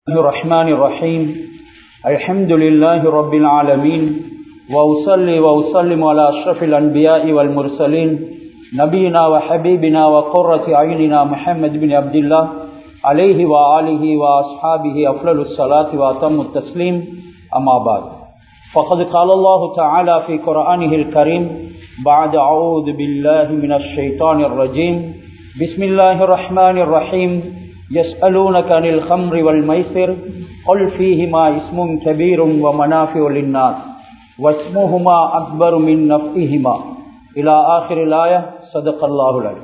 الله الرحمن الرحيم الحمد لله رب العالمين وأصلي وأسلم على أشرف الأنبياء والمرسلين نبينا وحبيبنا وقرة عيننا محمد بن عبد الله عليه وآله وأصحابه أفضل الصلاة وأتم التسليم أما بعد فقد قال الله تعالى في قرآنه الكريم بعد أعوذ بالله من الشيطان الرجيم بسم الله الرحمن الرحيم يسألونك عن الخمر والميسر قل فيهما اسم كبير ومنافع للناس واسمهما أكبر من نفعهما إلى آخر الآية صدق الله العليم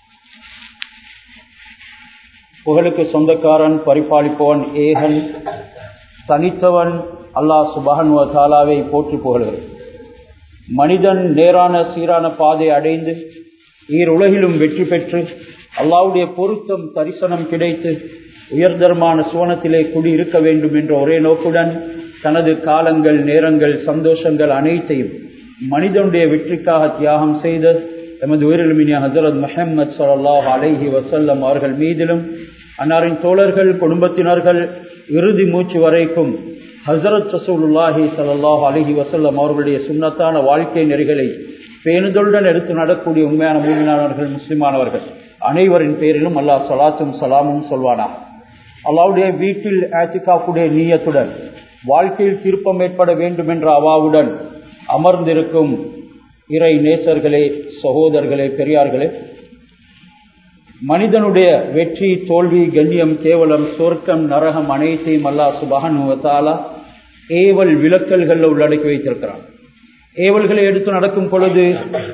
புகழுக்கு சொந்தக்காரன் பரிபாலிப்பவன் ஏகன் தனித்தவன் அல்லாஹ் சுபஹன் தாலாவை போற்றி புகழ்கிறது மனிதன் நேரான சீரான பாதை அடைந்து ஈர் உலகிலும் வெற்றி பெற்று அல்லாவுடைய பொருத்தம் தரிசனம் கிடைத்து உயர்தரமான சுவனத்திலே குடியிருக்க வேண்டும் என்ற ஒரே நோக்குடன் தனது காலங்கள் நேரங்கள் சந்தோஷங்கள் அனைத்தையும் மனிதனுடைய வெற்றிக்காக தியாகம் செய்த எமது உயிரிலுமினிய ஹசரத் முஹம்மது சல்லாஹ் அலைஹி வசல்லம் அவர்கள் மீதிலும் அன்னாரின் தோழர்கள் குடும்பத்தினர்கள் இறுதி மூச்சு வரைக்கும் ஹசரத் சசூலுல்லாஹி சல்லாஹ் அலஹி வசல்லம் அவர்களுடைய சுண்ணத்தான வாழ்க்கை நெறிகளை பேணுதலுடன் எடுத்து நடக்கூடிய உண்மையான மூமினானவர்கள் முஸ்லிமானவர்கள் அனைவரின் பேரிலும் அல்லாஹ் சலாத்தும் சலாமும் சொல்வானா அல்லாவுடைய வீட்டில் ஆத்திகாப்புடைய நீயத்துடன் வாழ்க்கையில் திருப்பம் ஏற்பட வேண்டும் என்ற அவாவுடன் அமர்ந்திருக்கும் இறை நேசர்களே சகோதரர்களே பெரியார்களே மனிதனுடைய வெற்றி தோல்வி கண்ணியம் கேவலம் சொர்க்கம் நரகம் அனைத்தையும் அல்லா சுபகனுவத்தாலா ஏவல் விளக்கல்களில் உள்ளடக்கி வைத்திருக்கிறான் ஏவல்களை எடுத்து நடக்கும் பொழுது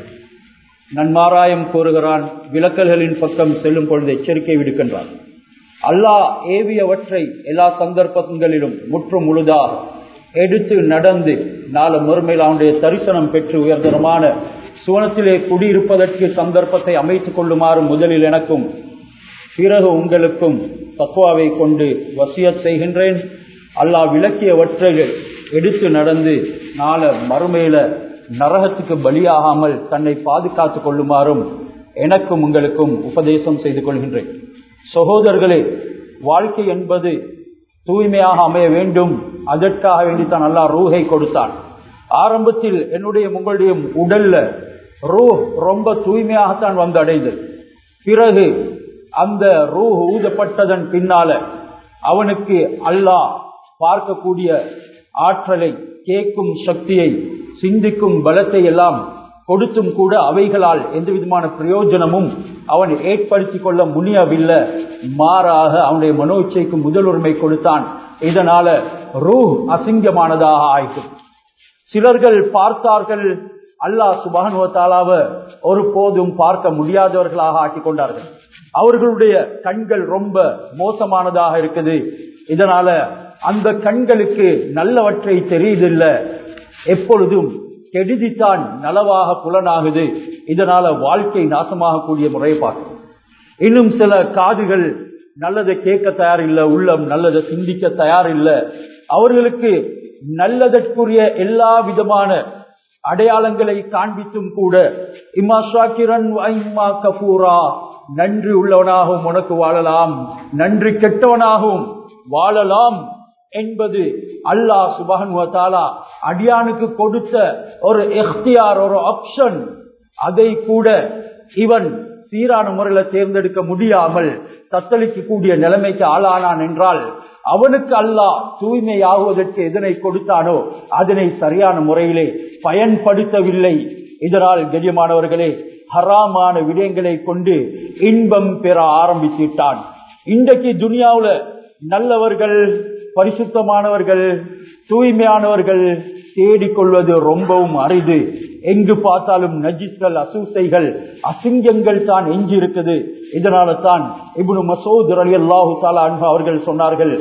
நன்மாராயம் கூறுகிறான் விளக்கல்களின் பக்கம் செல்லும் பொழுது எச்சரிக்கை விடுக்கின்றான் அல்லாஹ் ஏவியவற்றை எல்லா சந்தர்ப்பங்களிலும் முற்றும் முழுதாக எடுத்து நடந்து நாலு மறுமையில் அவனுடைய தரிசனம் பெற்று உயர்தரமான சுவனத்திலே குடியிருப்பதற்கு சந்தர்ப்பத்தை அமைத்துக் கொள்ளுமாறு முதலில் எனக்கும் பிறகு உங்களுக்கும் தக்குவாவை கொண்டு வசியத் செய்கின்றேன் அல்லாஹ் விளக்கியவற்றை எடுத்து நடந்து நாள மறுமையில நரகத்துக்கு பலியாகாமல் தன்னை பாதுகாத்துக் கொள்ளுமாறும் எனக்கும் உங்களுக்கும் உபதேசம் செய்து கொள்கின்றேன் சகோதரர்களே வாழ்க்கை என்பது தூய்மையாக அமைய வேண்டும் அதற்காக வேண்டித்தான் அல்லா ரூஹை கொடுத்தான் ஆரம்பத்தில் என்னுடைய உங்களுடைய உடல்ல ரூ ரொம்ப தூய்மையாகத்தான் வந்து அடைந்தது பிறகு அந்த ரூ ஊதப்பட்டதன் பின்னால அவனுக்கு அல்லாஹ் பார்க்கக்கூடிய ஆற்றலை கேட்கும் சக்தியை சிந்திக்கும் பலத்தை எல்லாம் கொடுத்தும் கூட அவைகளால் எந்த விதமான பிரயோஜனமும் அவன் ஏற்படுத்தி கொள்ள முடியவில்லை மாறாக அவனுடைய மனோச்சைக்கு முதலுரிமை கொடுத்தான் இதனால ரூ அசிங்கமானதாக ஆயிற்று சிலர்கள் பார்த்தார்கள் அல்லாஹ் சுபகனுவத்தாலாவ ஒரு போதும் பார்க்க முடியாதவர்களாக ஆக்கி கொண்டார்கள் அவர்களுடைய கண்கள் ரொம்ப மோசமானதாக இருக்குது இதனால அந்த கண்களுக்கு நல்லவற்றை தெரியுதில்லை எப்பொழுதும் கெடுதித்தான் நலவாக புலனாகுது இதனால வாழ்க்கை நாசமாக கூடிய முறையை பார்க்கும் இன்னும் சில காதுகள் நல்லதை கேட்க தயார் இல்லை உள்ளம் நல்லதை சிந்திக்க தயார் இல்லை அவர்களுக்கு நல்லதற்குரிய எல்லா விதமான அடையாளங்களை காண்பித்தும் கூட இம்மா ஷாக்கிரன் இம்மா கபூரா நன்றி உள்ளவனாகவும் உனக்கு வாழலாம் நன்றி கெட்டவனாகவும் வாழலாம் என்பது அல்லாஹ் சுபகன் அடியானுக்கு கொடுத்த ஒரு எஃப்தியார் ஒரு ஆப்ஷன் அதை கூட இவன் சீரான முறையில் தேர்ந்தெடுக்க முடியாமல் தத்தளிக்க கூடிய நிலைமைக்கு ஆளானான் என்றால் அவனுக்கு அல்லாஹ் தூய்மையாகுவதற்கு எதனை கொடுத்தானோ அதனை சரியான முறையிலே பயன்படுத்தவில்லை இதனால் கெரியமானவர்களே ஹராமான விடயங்களை கொண்டு இன்பம் பெற ஆரம்பித்து விட்டான் இன்றைக்கு துனியாவுல நல்லவர்கள் பரிசுத்தமானவர்கள் தூய்மையானவர்கள் தேடிக்கொள்வது ரொம்பவும் அரிது எங்கு பார்த்தாலும் நஜிஸ்கள் அசூசைகள் அசிங்கங்கள் தான் எஞ்சி இருக்குது இதனால தான் இப்னு மசூத் அலி அல்லாஹு தாலா அன்பு அவர்கள் சொன்னார்கள்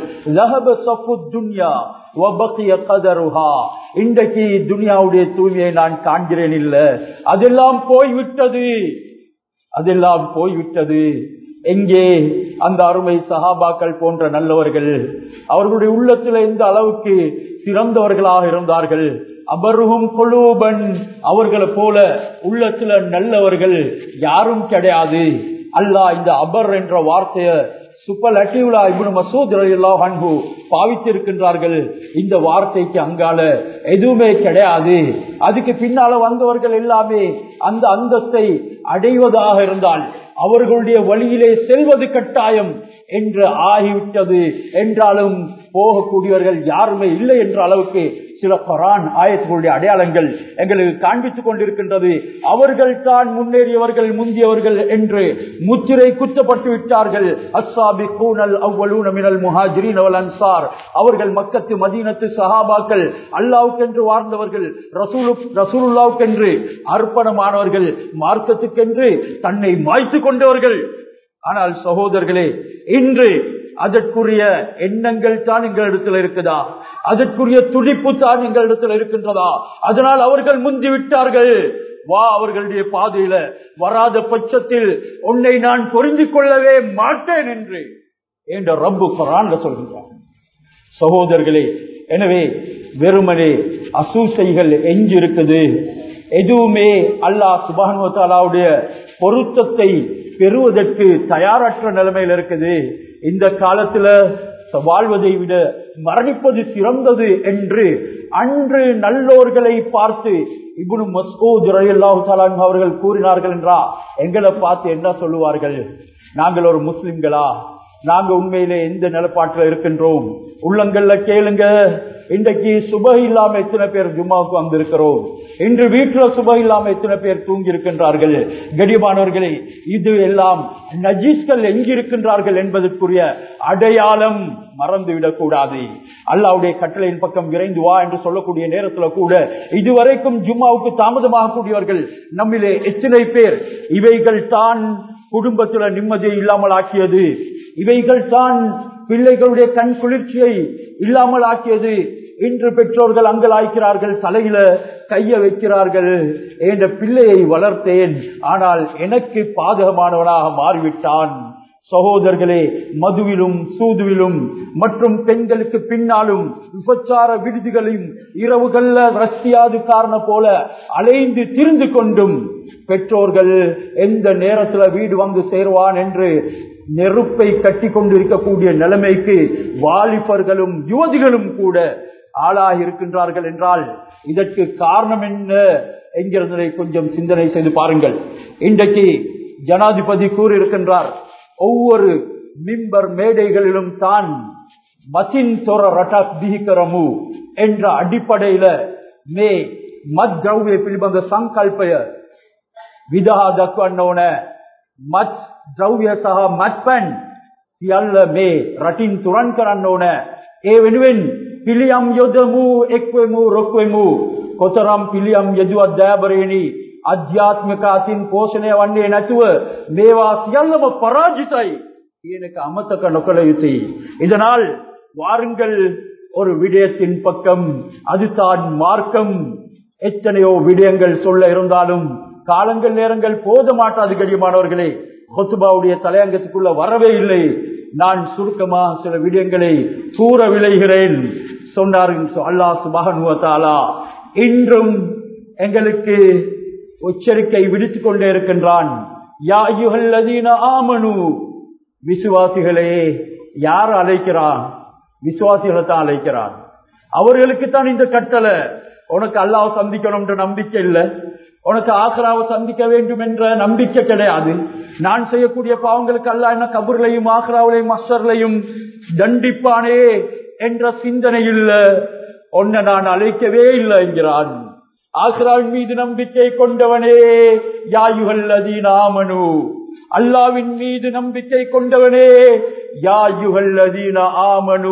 இன்றைக்கு துனியாவுடைய தூய்மையை நான் காண்கிறேன் இல்ல அதெல்லாம் போய்விட்டது அதெல்லாம் போய்விட்டது எங்கே அந்த அருமை சஹாபாக்கள் போன்ற நல்லவர்கள் அவர்களுடைய உள்ளத்தில் எந்த அளவுக்கு சிறந்தவர்களாக இருந்தார்கள் அபருகும் கொலூபன் அவர்களை போல உள்ளத்துல நல்லவர்கள் யாரும் கிடையாது அல்லாஹ் இந்த அபர் என்ற வார்த்தைய சுப்பலட்டிவ்லா இப்னு மசூத் ரலியல்லாஹு அன்ஹு பாவித்திருக்கின்றார்கள் இந்த வார்த்தைக்கு அங்கால எதுவுமே கிடையாது அதுக்கு பின்னால வந்தவர்கள் எல்லாமே அந்த அந்தஸ்தை அடைவதாக இருந்தால் அவர்களுடைய வழியிலே செல்வது கட்டாயம் என்று ஆகிவிட்டது என்றாலும் போகக்கூடியவர்கள் யாருமே இல்லை என்ற அளவுக்கு சில பரான் ஆயத்துகளுடைய அடையாளங்கள் எங்களுக்கு காண்பித்துக் கொண்டிருக்கின்றது அவர்கள் தான் முன்னேறியவர்கள் முந்தியவர்கள் என்று முத்திரை குத்தப்பட்டு விட்டார்கள் அஸ்ஸாபி கூனல் அவ்வளூன மினல் முஹாஜிரின் அவல் அன்சார் அவர்கள் மக்கத்து மதீனத்து சஹாபாக்கள் அல்லாவுக்கென்று வாழ்ந்தவர்கள் ரசூலு ரசூலுல்லாவுக்கென்று அர்ப்பணமானவர்கள் மார்க்கத்துக்கென்று தன்னை மாய்த்து கொண்டவர்கள் ஆனால் சகோதரர்களே இன்று அதற்குரிய எண்ணங்கள் தான் எங்களிடத்தில் இருக்குதா அதற்குரிய துடிப்பு தான் எங்களிடத்தில் இருக்கின்றதா அதனால் அவர்கள் முந்தி விட்டார்கள் வா அவர்களுடைய பாதையில வராத பட்சத்தில் உன்னை நான் பொருந்தி கொள்ளவே மாட்டேன் என்று என்ற ரப்பு குரான்ல சொல்கின்றார் சகோதரர்களே எனவே வெறுமனே அசூசைகள் எஞ்சி இருக்குது எதுவுமே அல்லாஹ் சுபானுவத்தாலாவுடைய பொருத்தத்தை பெறுவதற்கு தயாரற்ற நிலைமையில் இருக்குது இந்த காலத்துல வாழ்வதை விட மரணிப்பது சிறந்தது என்று அன்று நல்லோர்களை பார்த்து இப்னு மஸ்ஊத் ரலியல்லாஹு தஆலா அன்ஹு அவர்கள் கூறினார்கள் என்றா எங்களை பார்த்து என்ன சொல்லுவார்கள் நாங்கள் ஒரு முஸ்லிம்களா நாங்க உண்மையிலே எந்த நிலப்பாட்டில் இருக்கின்றோம் உள்ளங்கள்ல கேளுங்க இன்றைக்கு சுப இல்லாம எத்தனை பேர் ஜும்மாவுக்கு வந்திருக்கிறோம் இன்று வீட்டுல சுப இல்லாம எத்தனை பேர் தூங்கி இருக்கின்றார்கள் கடிமானவர்களே இது எல்லாம் நஜீஸ்கள் எங்கிருக்கின்றார்கள் என்பதற்குரிய அடையாளம் மறந்துவிடக் கூடாது அல்லாவுடைய கட்டளையின் பக்கம் விரைந்து வா என்று சொல்லக்கூடிய நேரத்துல கூட இதுவரைக்கும் ஜும்மாவுக்கு தாமதமாக கூடியவர்கள் நம்மிலே எத்தனை பேர் இவைகள் தான் குடும்பத்துல நிம்மதியை இல்லாமல் ஆக்கியது இவைகள் தான் பிள்ளைகளுடைய கண் குளிர்ச்சியை இல்லாமல் ஆக்கியது இன்று பெற்றோர்கள் அங்கலாய்க்கிறார்கள் தலையில கைய வைக்கிறார்கள் என்ற பிள்ளையை வளர்த்தேன் ஆனால் எனக்கு பாதகமானவனாக மாறிவிட்டான் சகோதரர்களே மதுவிலும் சூதுவிலும் மற்றும் பெண்களுக்கு பின்னாலும் விபச்சார விடுதிகளையும் இரவுகள்ல ரஷ்யாது காரண போல அலைந்து திரிந்து கொண்டும் பெற்றோர்கள் எந்த நேரத்துல வீடு வந்து சேருவான் என்று நெருப்பை கட்டி கொண்டிருக்கக்கூடிய நிலைமைக்கு வாலிபர்களும் யுவதிகளும் கூட ஆளாகி இருக்கின்றார்கள் என்றால் இதற்கு காரணம் என்ன என்கிறதை கொஞ்சம் சிந்தனை செய்து பாருங்கள் இன்றைக்கு ஜனாதிபதி கூறியிருக்கின்றார் ஒவ்வொரு மிம்பர் மேடைகளிலும் தான் மத்தின் தொர ரட்டாக் திகிக்கரமு என்ற அடிப்படையில மே மத் திரவிய පිළිබඳ සංකල්පය විදහා දක්වන්න ඕන මත් ද්‍රව්‍ය සහ මත්පැන් සියල්ල මේ රටින් තුරන් කරන්න ඕන ඒ වෙනුවෙන් පිළියම් යොදමු එක්වෙමු රොක්වෙමු කොතරම් පිළියම් යෙදුවත් දෑබරේනි අධ්‍යාත්මික අතින් පෝෂණය වන්නේ නැතුව මේවා සියල්ලම පරාජිතයි කියන එක අමතක නොකළ යුතුයි இதனால் வாருங்கள் ஒரு விடயத்தின் பக்கம் அதுதான் மார்க்கம் எத்தனையோ விடயங்கள் சொல்ல இருந்தாலும் காலங்கள் நேரங்கள் போத மாட்டாது கடியமானவர்களே கொத்துபாவுடைய தலையங்கத்துக்குள்ள வரவே இல்லை நான் சுருக்கமா சில விடயங்களை கூற விளைகிறேன் சொன்னார் அல்லா சுபகனுவத்தாலா இன்றும் எங்களுக்கு எச்சரிக்கை விடுத்துக் கொண்டே இருக்கின்றான் யா யுகல்லதீன ஆமனு விசுவாசிகளே யார் அழைக்கிறான் விசுவாசிகளை தான் அழைக்கிறான் அவர்களுக்கு தான் இந்த கட்டளை உனக்கு அல்லாவை சந்திக்கணும்ன்ற நம்பிக்கை இல்லை உனக்கு ஆக்ராவை சந்திக்க வேண்டும் என்ற நம்பிக்கை கிடையாது நான் செய்யக்கூடிய பாவங்களுக்கு அல்ல என்ன கபூர்லையும் ஆக்ராவிலையும் மஸ்டர்லையும் தண்டிப்பானே என்ற சிந்தனை இல்ல உன்னை நான் அழைக்கவே இல்லை என்கிறான் ஆக்ராவின் மீது நம்பிக்கை கொண்டவனே யாயுகள் அதீனாமனு அல்லாவின் மீது நம்பிக்கை கொண்டவனே யாயுகள் அதீன ஆமனு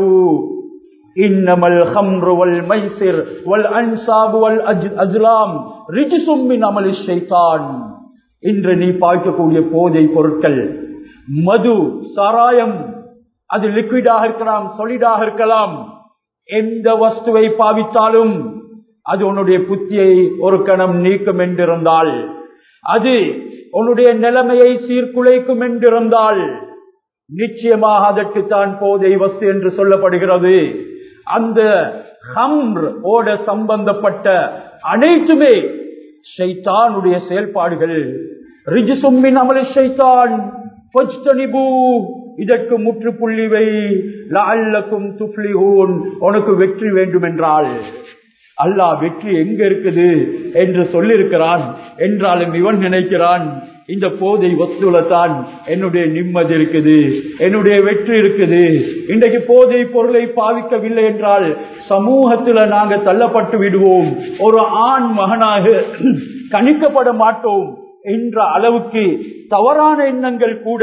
இன்னமல் ஹம்ரு வல் மைசிர் வல் அன்சாபு வல் அஜ்லாம் ரிஜிசும் மின் அமலி ஷைத்தான் இன்று நீ பார்க்கக்கூடிய போதை பொருட்கள் மது சாராயம் அது லிக்விடாக இருக்கலாம் சொலிடாக இருக்கலாம் எந்த வஸ்துவை பாவித்தாலும் அது உன்னுடைய புத்தியை ஒரு கணம் நீக்கும் என்றிருந்தால் அது உன்னுடைய நிலைமையை சீர்குலைக்கும் என்றிருந்தால் நிச்சயமாக அதற்குத்தான் போதை வஸ்து என்று சொல்லப்படுகிறது அந்த ஹம்ர் ஓட சம்பந்தப்பட்ட அனைத்துமே ஷைத்தானுடைய செயல்பாடுகள் ரிஜிசும்மின் அமல ஷைத்தான் ஃபஜ்தனிபூ, இதற்கு முற்றுப்புள்ளி வை லஅல்லக்கும் துஃப்லிஹூன் உனக்கு வெற்றி வேண்டும் என்றால் அல்லாஹ் வெற்றி எங்க இருக்குது என்று சொல்லியிருக்கிறான் என்றாலும் இவன் நினைக்கிறான் இந்த போதை வஸ்துல தான் என்னுடைய நிம்மதி இருக்குது என்னுடைய வெற்றி இருக்குது இன்றைக்கு போதை பொருளை பாவிக்கவில்லை என்றால் சமூகத்துல நாங்க தள்ளப்பட்டு விடுவோம் ஒரு ஆண் மகனாக கணிக்கப்பட மாட்டோம் என்ற அளவுக்கு தவறான எண்ணங்கள் கூட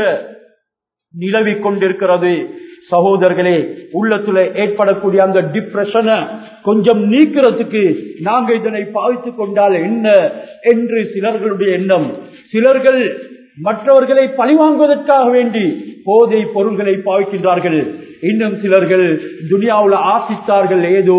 நிலவிக் கொண்டிருக்கிறது சகோதரர்களே உள்ளத்துல ஏற்படக்கூடிய அந்த டிப்ரெஷனை கொஞ்சம் நீக்கிறதுக்கு நாங்க இதனை பாவித்துக் கொண்டால் என்ன என்று சிலர்களுடைய எண்ணம் சிலர்கள் மற்றவர்களை பழிவாங்குவதற்காக வேண்டி போதை பொருள்களை பாவிக்கின்றார்கள் இன்னும் சிலர்கள் துனியாவுல ஆசித்தார்கள் ஏதோ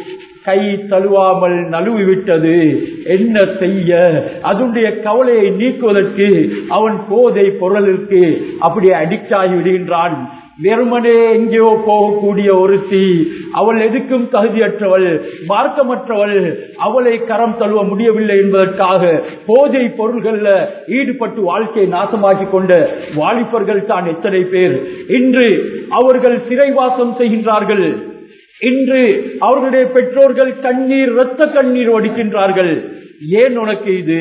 கை தழுவாமல் நழுவி விட்டது என்ன செய்ய அதனுடைய கவலையை நீக்குவதற்கு அவன் போதை பொருளுக்கு அப்படியே அடிக்ட் ஆகி விடுகின்றான் வெறுமனே எங்கேயோ போகக்கூடிய ஒருத்தி அவள் எதுக்கும் தகுதியற்றவள் மார்க்கமற்றவள் அவளை கரம் தழுவ முடியவில்லை என்பதற்காக போதை பொருள்கள்ல ஈடுபட்டு வாழ்க்கையை நாசமாக்கி கொண்ட வாலிபர்கள் தான் எத்தனை பேர் இன்று அவர்கள் சிறைவாசம் செய்கின்றார்கள் இன்று அவர்களுடைய பெற்றோர்கள் கண்ணீர் இரத்த கண்ணீர் ஒடிக்கின்றார்கள் ஏன் உனக்கு இது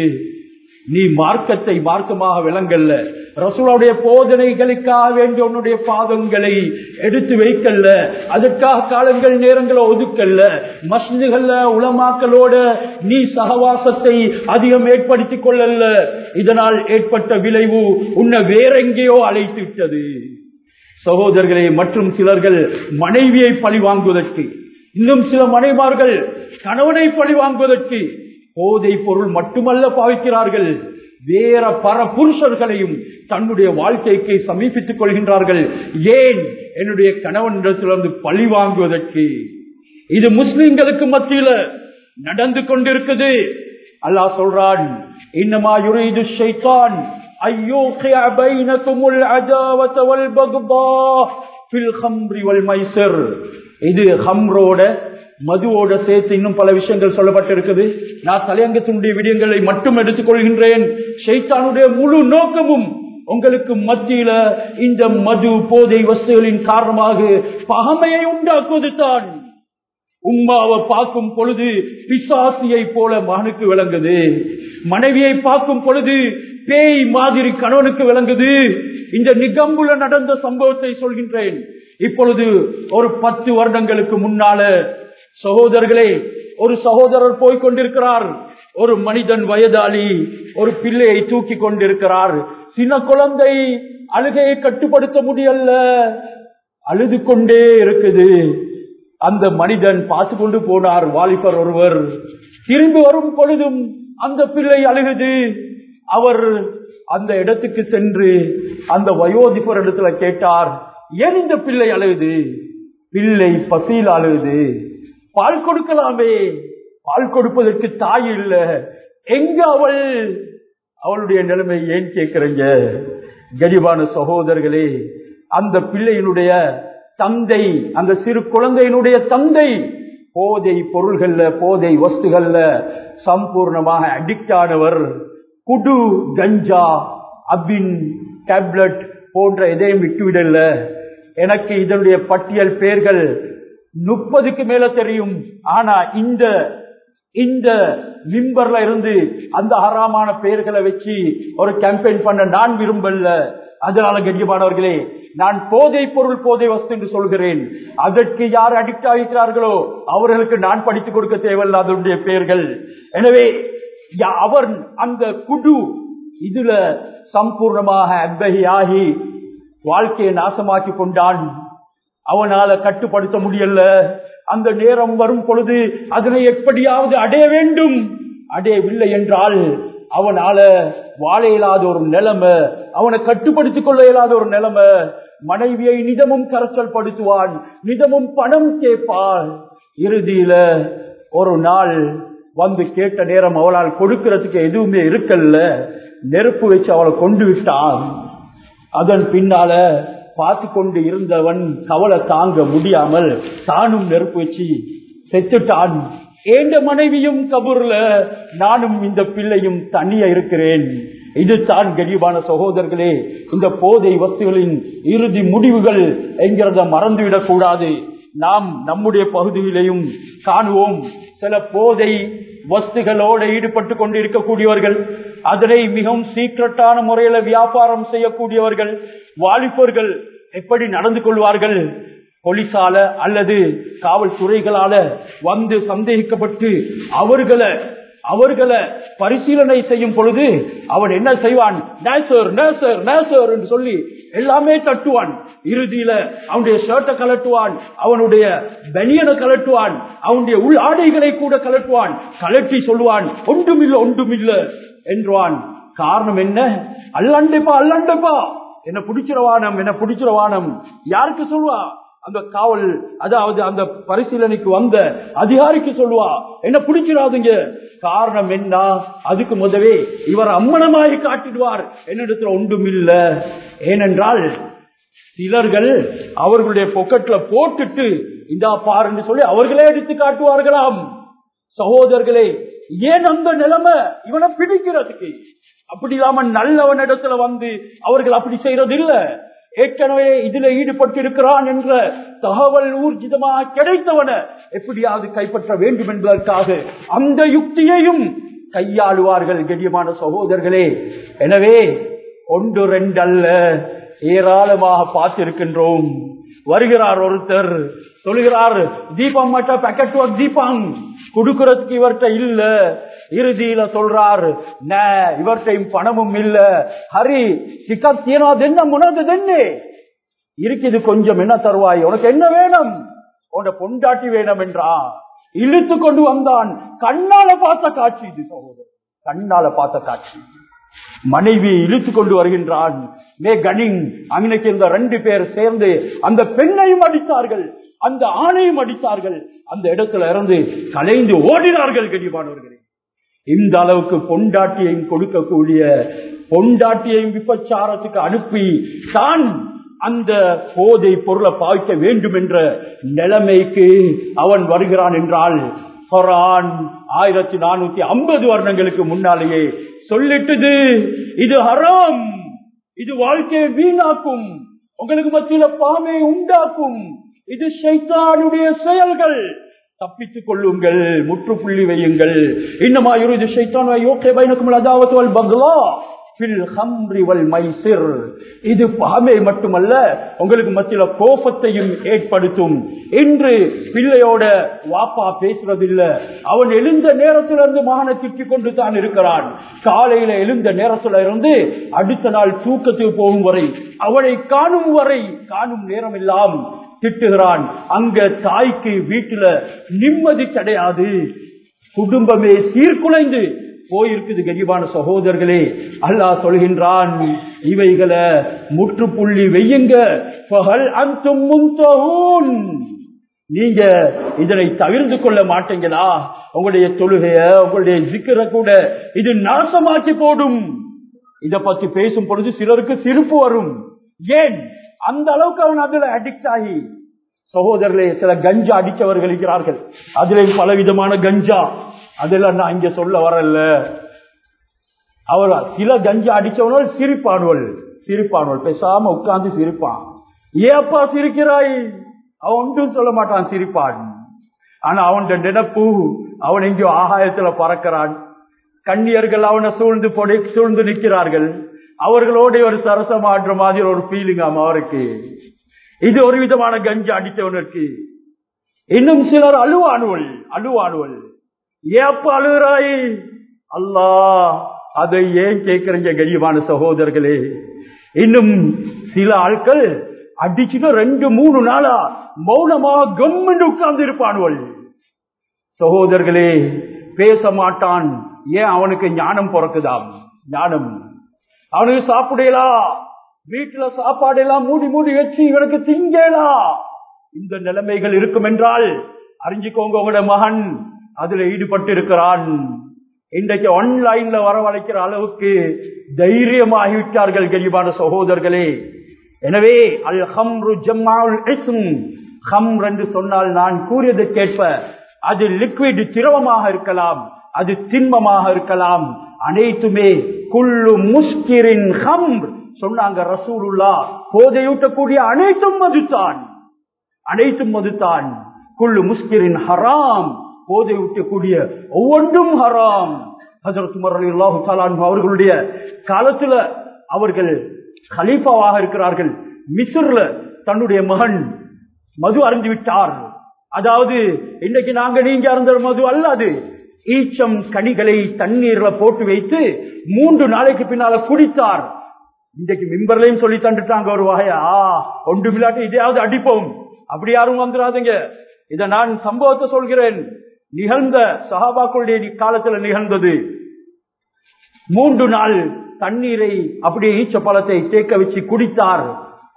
நீ மார்க்கத்தை மார்க்கமாக விளங்கல்ல ரசூலுடைய போதனைகளுக்காக வேண்டிய உன்னுடைய பாதங்களை எடுத்து வைக்கல்ல அதற்காக காலங்கள் நேரங்களை ஒதுக்கல்ல மஸ்ஜிதுகள்ல உலமாக்களோட நீ சகவாசத்தை அதிகம் ஏற்படுத்திக் கொள்ளல்ல இதனால் ஏற்பட்ட விளைவு உன்னை வேறெங்கேயோ அழைத்து விட்டது சகோதரர்களே மற்றும் சிலர்கள் மனைவியை பழி வாங்குவதற்கு இன்னும் சில மனைவார்கள் கணவனை பழி வாங்குவதற்கு போதை பொருள் மட்டுமல்ல பாவிக்கிறார்கள் வேற பர புருஷர்களையும் தன்னுடைய வாழ்க்கைக்கு சமீபித்துக் கொள்கின்றார்கள் ஏன் என்னுடைய கணவனிடத்திலிருந்து பழி வாங்குவதற்கு இது முஸ்லிம்களுக்கு மத்தியில நடந்து கொண்டிருக்குது அல்லாஹ் சொல்றான் இன்னமா யுரீது ஷைத்தான் ஐயோகிய பைனகுமுல் அதாவத வல் பக்தா ஃபில் ஹம்ரி வல் மைசர் இது ஹம்ரோட மதுவோட சேர்த்து இன்னும் பல விஷயங்கள் சொல்லப்பட்டிருக்குது நான் தலையங்கத்தினுடைய விடயங்களை மட்டும் எடுத்துக்கொள்கின்றேன் ஷைத்தானுடைய முழு நோக்கமும் உங்களுக்கு மத்தியில இந்த மது போதை வஸ்துகளின் காரணமாக பகமையை உண்டாக்குவது தான் உம்மாவை பார்க்கும் பொழுது பிசாசியை போல மகனுக்கு விளங்குது மனைவியை பார்க்கும் பொழுது பேய் மாதிரி கணவனுக்கு விளங்குது இந்த நிகம்புல நடந்த சம்பவத்தை சொல்கின்றேன் இப்பொழுது ஒரு பத்து வருடங்களுக்கு முன்னால சகோதரர்களே ஒரு சகோதரர் போய் கொண்டிருக்கிறார் ஒரு மனிதன் வயதாளி ஒரு பிள்ளையை தூக்கி கொண்டிருக்கிறார் சின்ன குழந்தை அழுகையை கட்டுப்படுத்த முடியல அழுது கொண்டே இருக்குது அந்த மனிதன் பார்த்து கொண்டு போனார் வாலிபர் ஒருவர் திரும்பி வரும் பொழுதும் அந்த பிள்ளை அழுகுது அவர் அந்த இடத்துக்கு சென்று அந்த வயோதிபர் இடத்துல கேட்டார் ஏன் இந்த பிள்ளை அழுகுது பிள்ளை பசியில் அழுகுது பால் கொடுக்கலாமே பால் கொடுப்பதற்கு தாய் இல்ல எங்க அவள் அவளுடைய நிலைமை ஏன் கேட்கிறீங்க கரிவான சகோதரர்களே அந்த பிள்ளையினுடைய தந்தை அந்த சிறு குழந்தையினுடைய தந்தை போதை பொருள்கள்ல போதை வஸ்துகள்ல சம்பூர்ணமாக அடிக்ட் ஆனவர் குடு கஞ்சா அபின் டேப்லெட் போன்ற எதையும் விட்டுவிடல எனக்கு இதனுடைய பட்டியல் பெயர்கள் முப்பதுக்கு மேல தெரியும் ஆனா இந்த இந்த மிம்பர்ல இருந்து அந்த ஹராமான பெயர்களை வச்சு ஒரு கேம்பெயின் பண்ண நான் விரும்பல அதனால கண்ணியமானவர்களே நான் போதை பொருள் போதை வஸ்து என்று சொல்கிறேன் அதற்கு யார் அடிக்ட் ஆகிக்கிறார்களோ அவர்களுக்கு நான் படித்துக் கொடுக்க தேவையில்ல அதனுடைய பெயர்கள் எனவே யா- அவர் அந்த குடு இதுல சம்பூர்ணமாக அன்பகியாகி வாழ்க்கையை நாசமாக்கி கொண்டான் அவனால கட்டுப்படுத்த முடியல அந்த நேரம் வரும் பொழுது அதனை எப்படியாவது அடைய வேண்டும் அடையவில்லை என்றால் அவனால வாழ இயலாத ஒரு நிலைமை அவனை கட்டுப்படுத்திக் கொள்ள இயலாத ஒரு நிலைமை மனைவியை நிதமும் கரைச்சல் படுத்துவான் நிதமும் பணம் கேட்பான் இறுதியில ஒரு நாள் வந்து கேட்ட நேரம் அவளால் கொடுக்கிறதுக்கு எதுவுமே இருக்கல்ல நெருப்பு வச்சு அவளை கொண்டு விட்டான் அதன் பின்னால பார்த்து கொண்டு இருந்தவன் கவலை தாங்க முடியாமல் தானும் நெருப்பு வச்சு செத்துட்டான் ஏண்ட மனைவியும் கபூர்ல நானும் இந்த பிள்ளையும் தனியா இருக்கிறேன் இது தான் கரிபான சகோதரர்களே இந்த போதை வஸ்துகளின் இறுதி முடிவுகள் என்கிறத மறந்துவிடக் கூடாது நாம் நம்முடைய பகுதியிலையும் காணுவோம் சில போதை வஸ்துகளோடு ஈடுபட்டு கொண்டு இருக்கக்கூடியவர்கள் அதனை மிகவும் சீக்கிரட்டான முறையில வியாபாரம் செய்யக்கூடியவர்கள் வாலிபர்கள் எப்படி நடந்து கொள்வார்கள் போலீசால அல்லது காவல்துறைகளால வந்து சந்தேகிக்கப்பட்டு அவர்களை அவர்களை பரிசீலனை செய்யும் பொழுது அவன் என்ன செய்வான் நேசர் நேசர் நேசர் என்று சொல்லி எல்லாமே தட்டுவான் இறுதியில அவனுடைய ஷர்ட்டை கலட்டுவான் அவனுடைய பனியனை கலட்டுவான் அவனுடைய உள் ஆடைகளை கூட கலட்டுவான் கலட்டி சொல்லுவான் ஒன்றுமில்ல ஒன்றுமில்ல என்றுவான் காரணம் என்ன அல்லண்டப்பா அல்லண்டப்பா என்ன பிடிச்சிரவானம் என்ன பிடிச்சிரவானம் யாருக்கு சொல்லுவா அந்த காவல் அதாவது அந்த பரிசீலனைக்கு வந்த அதிகாரிக்கு சொல்லுவா என்ன பிடிச்சிடாதுங்க காரணம் என்ன அதுக்கு முதவே இவர் அம்மனமாய் காட்டிடுவார் என்னிடத்துல ஒன்றும் இல்ல ஏனென்றால் சிலர்கள் அவர்களுடைய பொக்கெட்ல போட்டுட்டு இந்தா பாருன்னு சொல்லி அவர்களே எடுத்து காட்டுவார்களாம் சகோதரர்களே ஏன் அந்த நிலைமை இவனை பிடிக்கிறதுக்கு அப்படி இல்லாம நல்லவன் இடத்துல வந்து அவர்கள் அப்படி செய்யறது இல்ல ஏற்கனவே இதுல ஈடுபட்டு இருக்கிறான் என்ற தகவல் ஊர்ஜிதமாக கிடைத்தவன எப்படியாவது கைப்பற்ற வேண்டும் என்பதற்காக அந்த யுக்தியையும் கையாளுவார்கள் கெடியமான சகோதரர்களே எனவே ஒன்று ரெண்டு அல்ல ஏராளமாக பார்த்திருக்கின்றோம் வருகிறார் ஒருத்தர் சொல்கிறார் தீபம் மட்டும் பேக்கெட் தீபம் கொடுக்கறதுக்கு இவர்கிட்ட இல்ல இறுதியில சொல்றார் இவர்கிட்டையும் பணமும் இல்ல ஹரி சிக்கத்தியனாது என்ன முனது என்ன இருக்குது கொஞ்சம் என்ன தருவாய் உனக்கு என்ன வேணும் உன பொண்டாட்டி வேணும் என்றா இழுத்து கொண்டு வந்தான் கண்ணால பார்த்த காட்சி இது சகோதரர் கண்ணால பார்த்த காட்சி மனைவி இழுத்து கொண்டு வருகின்றான் மே கனிங் அன்னைக்கு இந்த ரெண்டு பேர் சேர்ந்து அந்த பெண்ணையும் அடித்தார்கள் அந்த ஆணையும் அடித்தார்கள் அந்த இடத்துல இருந்து கலைந்து ஓடினார்கள் கனிவானவர்களே இந்த அளவுக்கு பொண்டாட்டியையும் கொடுக்கக்கூடிய பொண்டாட்டியையும் விபச்சாரத்துக்கு அனுப்பி தான் அந்த போதை பொருளை பாய்க்க வேண்டும் என்ற நிலைமைக்கு அவன் வருகிறான் என்றால் குரான் ஆயிரத்தி நானூத்தி ஐம்பது வருடங்களுக்கு முன்னாலேயே சொல்லிட்டது இது ஹராம் இது வாழ்க்கையை வீணாக்கும் உங்களுக்கு மத்தியில பாமை உண்டாக்கும் இது சைத்தானுடைய செயல்கள் தப்பித்துக் கொள்ளுங்கள் முற்றுப்புள்ளி வையுங்கள் இன்னமா இறுதி சைத்தான் யோகே பைனக்கும் அதாவது பங்களா இது பாமை மட்டுமல்ல உங்களுக்கு மத்தியில கோபத்தையும் ஏற்படுத்தும் இன்று பிள்ளையோட வாப்பா பேசுறதில்ல அவன் எழுந்த நேரத்துல இருந்து மகனை திட்டிக் கொண்டு தான் இருக்கிறான் காலையில எழுந்த நேரத்துல இருந்து அடுத்த நாள் தூக்கத்துக்கு போகும் வரை அவனை காணும் வரை காணும் நேரம் எல்லாம் திட்டுகிறான் அங்க தாய்க்கு வீட்டுல நிம்மதி கிடையாது குடும்பமே சீர்குலைந்து போயிருக்குது கரிபான சகோதரர்களே அல்லாஹ் சொல்கின்றான் இவைகளை முற்றுப்புள்ளி வெய்யுங்க நீங்க இதனை தவிர்த்து கொள்ள மாட்டீங்களா உங்களுடைய தொழுகைய உங்களுடைய சிக்கிற கூட இது நாசமாக்கி போடும் இத பத்தி பேசும் பொழுது சிலருக்கு சிரிப்பு வரும் ஏன் அந்த அளவுக்கு அவன் அதுல அடிக்ட் ஆகி சகோதரர்களே சில கஞ்சா அடித்தவர்கள் இருக்கிறார்கள் அதுல பலவிதமான கஞ்சா அதெல்லாம் நான் இங்க சொல்ல வரல அவர் சில கஞ்சா அடிச்சவனால் சிரிப்பானுவல் சிரிப்பானுவல் பேசாம உட்கார்ந்து சிரிப்பான் ஏப்பா சிரிக்கிறாய் அவன் ஒன்றும் சொல்ல மாட்டான் சிரிப்பான் ஆனா அவன் நினைப்பு அவன் எங்கேயோ ஆகாயத்துல பறக்கிறான் கண்ணியர்கள் அவனை சூழ்ந்து பொடி சூழ்ந்து நிற்கிறார்கள் அவர்களோட ஒரு சரசமாடுற மாதிரி ஒரு ஃபீலிங் ஆமா அவருக்கு இது ஒரு விதமான கஞ்சா அடித்தவனுக்கு இன்னும் சிலர் அழுவானுவல் அழுவானுவல் ஏப்ப அழுகிறாய் அல்லா அதை ஏன் கேட்கிறீங்க கனியமான சகோதரர்களே இன்னும் சில ஆட்கள் அடிச்சுட்டு ரெண்டு மூணு நாளா மௌனமா கம்மென்று உட்கார்ந்து இருப்பானுவல் சகோதரர்களே பேச மாட்டான் ஏன் அவனுக்கு ஞானம் பிறக்குதாம் ஞானம் அவனுக்கு சாப்பிடலாம் வீட்டுல சாப்பாடு எல்லாம் மூடி மூடி வச்சு இவனுக்கு திங்கலா இந்த நிலைமைகள் இருக்கும் என்றால் அறிஞ்சுக்கோங்க உங்களோட மகன் அதுல ஈடுபட்டு இருக்கிறான் இன்றைக்கு ஆன்லைன்ல வரவழைக்கிற அளவுக்கு தைரியமாகிவிட்டார்கள் கரிபான சகோதரர்களே எனவே அல் ஹம்ரு ஜம்மாவுல் இஸ்ம் ஹம்ர் என்று சொன்னால் நான் கூறியதற்கேற்ப அது லிக்விட் திரவமாக இருக்கலாம் அது திண்மமாக இருக்கலாம் அனைத்துமே குள்ளு முஸ்கிரின் ஹம்ர் சொன்னாங்க ரசூலுல்லா போதையூட்டக்கூடிய அனைத்தும் மதுத்தான் அனைத்தும் மதுத்தான் குள்ளு முஸ்கிரின் ஹராம் போதை ஊட்டக்கூடிய ஒவ்வொன்றும் ஹராம் ஹசரத் உமர் அலி அல்லாஹு தலான் அவர்களுடைய காலத்துல அவர்கள் கலீஃபாவாக இருக்கிறார்கள் மிஸ்ர்ல தன்னுடைய மகன் மது அருந்தி விட்டார் அதாவது இன்னைக்கு நாங்க நீங்க அருந்த மது அல்ல அது ஈச்சம் கனிகளை தண்ணீர்ல போட்டு வைத்து மூன்று நாளைக்கு பின்னால குடித்தார் இன்றைக்கு மிம்பர்லையும் சொல்லி தந்துட்டாங்க ஒரு வகையா ஒன்று மில்லாட்டி இதையாவது அடிப்போம் அப்படி யாரும் வந்துடாதீங்க இத நான் சம்பவத்தை சொல்கிறேன் நிகழ்ந்த சஹாபாக்களுடைய காலத்துல நிகழ்ந்தது மூன்று நாள் தண்ணீரை அப்படியே ஈச்ச பழத்தை தேக்க வச்சு குடித்தார்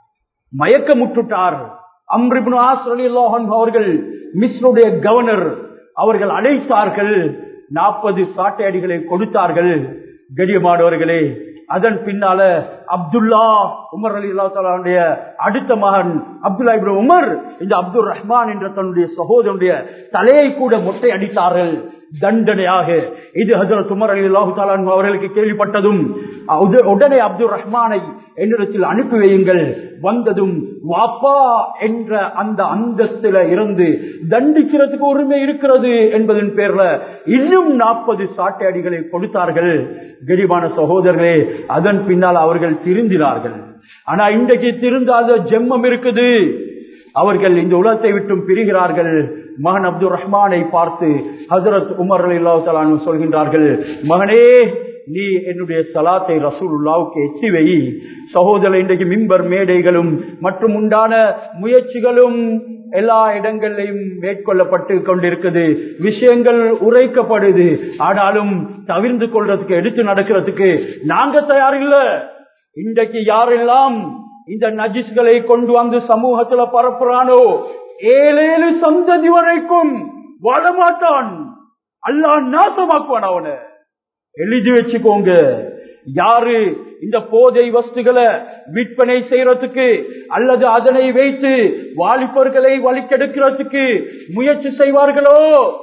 மயக்கமுட்டுட்டார் அம்ரிபுன் ஆஸ்ரலிலோகன் அவர்கள் மிஸ்ருடைய கவர்னர் அவர்கள் அழைத்தார்கள் நாற்பது சாட்டையடிகளை கொடுத்தார்கள் கடியமானவர்களே அதன் பின்னால அப்துல்லா உமர் அலி அல்லாவுடைய அடுத்த மகன் அப்துல்லா இப்ரு உமர் இந்த அப்துல் ரஹ்மான் என்ற தன்னுடைய சகோதரனுடைய தலையை கூட மொட்டை அடித்தார்கள் தண்டனையாக இது ஹசரத் உமர் அலி அல்லாஹு அவர்களுக்கு கேள்விப்பட்டதும் உடனே அப்துல் ரஹ்மானை என்னிடத்தில் அனுப்பி வையுங்கள் வந்ததும் வாப்பா என்ற அந்த அந்தஸ்தில இருந்து தண்டிக்கிறதுக்கு உரிமை இருக்கிறது என்பதன் பேர்ல இன்னும் நாற்பது சாட்டையடிகளை கொடுத்தார்கள் கரிபான சகோதரர்களே அதன் பின்னால் அவர்கள் திருந்தினார்கள் ஆனா இன்றைக்கு திருந்தாத ஜெம்மம் இருக்குது அவர்கள் இந்த உலகத்தை விட்டும் பிரிகிறார்கள் மகன் அப்துல் ரஹ்மானை பார்த்து ஹசரத் உமர் அலி அல்லாஹு சொல்கின்றார்கள் மகனே நீ என்னுடைய சலாத்தை ரசூலுல்லாவுக்கு எச்சி வை சகோதரர் இன்றைக்கு மிம்பர் மேடைகளும் மற்றும் உண்டான முயற்சிகளும் எல்லா இடங்களிலையும் மேற்கொள்ளப்பட்டு கொண்டிருக்குது விஷயங்கள் உரைக்கப்படுது ஆனாலும் தவிர்ந்து கொள்றதுக்கு எடுத்து நடக்கிறதுக்கு நாங்க தயார் இல்ல இன்றைக்கு யாரெல்லாம் இந்த நஜிஸ்களை கொண்டு வந்து சமூகத்துல பரப்புறானோ ஏழேழு சந்ததி வரைக்கும் வாழமாட்டான் அல்லா நாசமாக்குவான் அவனை எழுதி வச்சுக்கோங்க யாரு இந்த போதை வஸ்துகளை விற்பனை செய்யறதுக்கு அல்லது அதனை வைத்து வாலிபர்களை வலிக்கெடுக்கிறதுக்கு முயற்சி செய்வார்களோ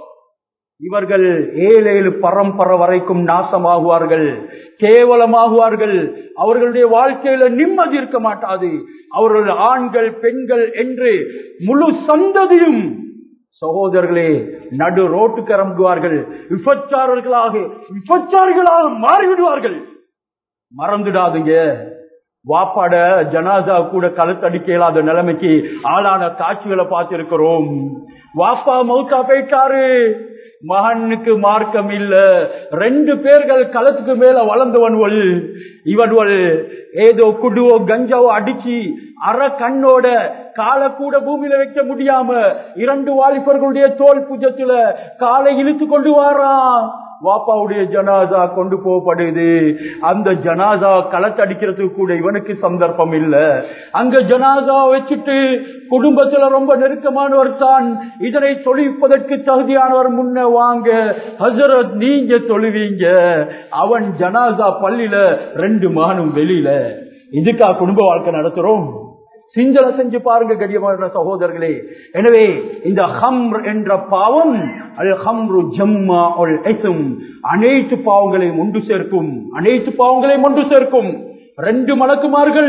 இவர்கள் ஏழு ஏழு பரம்பரை வரைக்கும் நாசமாகுவார்கள் கேவலமாகுவார்கள் அவர்களுடைய வாழ்க்கையில நிம்மதி இருக்க மாட்டாது அவர்கள் ஆண்கள் பெண்கள் என்று முழு சந்ததியும் சகோதரர்களே நடு ரோட்டுக்கு இறங்குவார்கள் விபச்சாரர்களாக விபச்சாரிகளாக மாறிவிடுவார்கள் மறந்துடாதுங்க வாப்பாட ஜனாதா கூட கழுத்தடிக்க இயலாத நிலைமைக்கு ஆளான காட்சிகளை பார்த்திருக்கிறோம் வாப்பா மௌத்தா போயிட்டாரு மகனுக்கு மார்க்கம் இல்ல ரெண்டு பேர்கள் களத்துக்கு மேல வளர்ந்தவன்வள் இவன்வள் ஏதோ குடுவோ கஞ்சாவோ அடிச்சு அற கண்ணோட காலை கூட பூமியில வைக்க முடியாம இரண்டு வாலிபர்களுடைய தோல் புஜத்துல காலை இழுத்து கொண்டு வாரான் வாப்பாவுடைய ஜனாதா கொண்டு போகப்படுது அந்த ஜனாதா களத்தடிக்கிறதுக்கு கூட இவனுக்கு சந்தர்ப்பம் இல்ல அங்க ஜனாதா வச்சுட்டு குடும்பத்துல ரொம்ப நெருக்கமானவர் தான் இதனை தொழிப்பதற்கு தகுதியானவர் முன்ன வாங்க ஹசரத் நீங்க தொழுவீங்க அவன் ஜனாதா பள்ளியில ரெண்டு மகனும் வெளியில இதுக்கா குடும்ப வாழ்க்கை நடத்துறோம் சிந்தனை செஞ்சு பாருங்க கடியமான சகோதரர்களே எனவே இந்த ஹம்ர் என்ற பாவம் அல் ஹம்ரு ஜம்மா அல் எசும் அனைத்து பாவங்களையும் ஒன்று சேர்க்கும் அனைத்து பாவங்களையும் ஒன்று சேர்க்கும் ரெண்டு மலக்குமார்கள்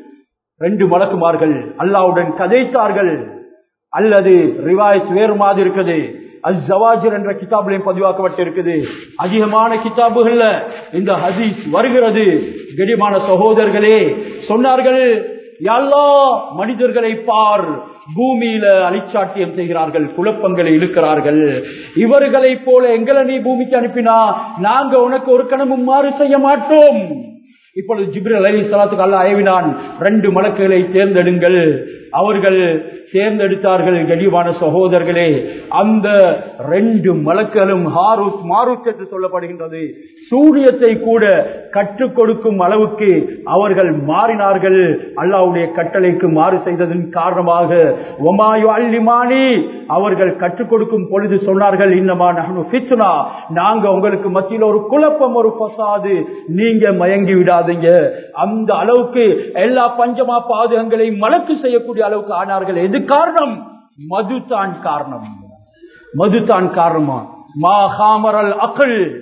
ரெண்டு மலக்குமார்கள் அல்லாவுடன் கதைத்தார்கள் அல்லது ரிவாயத் வேறு மாதிரி இருக்குது அஜவாஜர் என்ற கிதாபுலையும் பதிவாக்கப்பட்டிருக்குது அதிகமான கிதாபுகள்ல இந்த ஹதீஸ் வருகிறது கடிமான சகோதரர்களே சொன்னார்கள் எல்லா மனிதர்களை பார் பூமியில அலிச்சாட்டியம் செய்கிறார்கள் குழப்பங்களை இழுக்கிறார்கள் இவர்களை போல எங்களை நீ பூமிக்கு அனுப்பினா நாங்க உனக்கு ஒரு கணமும் மாறு செய்ய மாட்டோம் இப்பொழுது ஜிப்ரல் அலி சலாத்துக்கு அல்ல ஏவினான் ரெண்டு மலக்குகளை தேர்ந்தெடுங்கள் அவர்கள் தேர்ந்தெடுத்தார்கள் கடிவான சகோதரர்களே அந்த ரெண்டு மலக்களும் ஹாரூத் மாரூத் என்று சொல்லப்படுகின்றது சூரியத்தை கூட கற்றுக் கொடுக்கும் அளவுக்கு அவர்கள் மாறினார்கள் அல்லாவுடைய கட்டளைக்கு மாறு செய்ததன் காரணமாக ஒமாயு அல்லிமானி அவர்கள் கற்றுக் கொடுக்கும் பொழுது சொன்னார்கள் இன்னமா நகனு பிச்சுனா நாங்க உங்களுக்கு மத்தியில் ஒரு குழப்பம் ஒரு பசாது நீங்க மயங்கி விடாதீங்க அந்த அளவுக்கு எல்லா பஞ்சமா பாதகங்களையும் மலக்கு செய்யக்கூடிய அளவுக்கு ஆனார்கள் எது காரணம் மது தான் காரணம் மது தான் காரணமா மா ஹாமரல் அகல்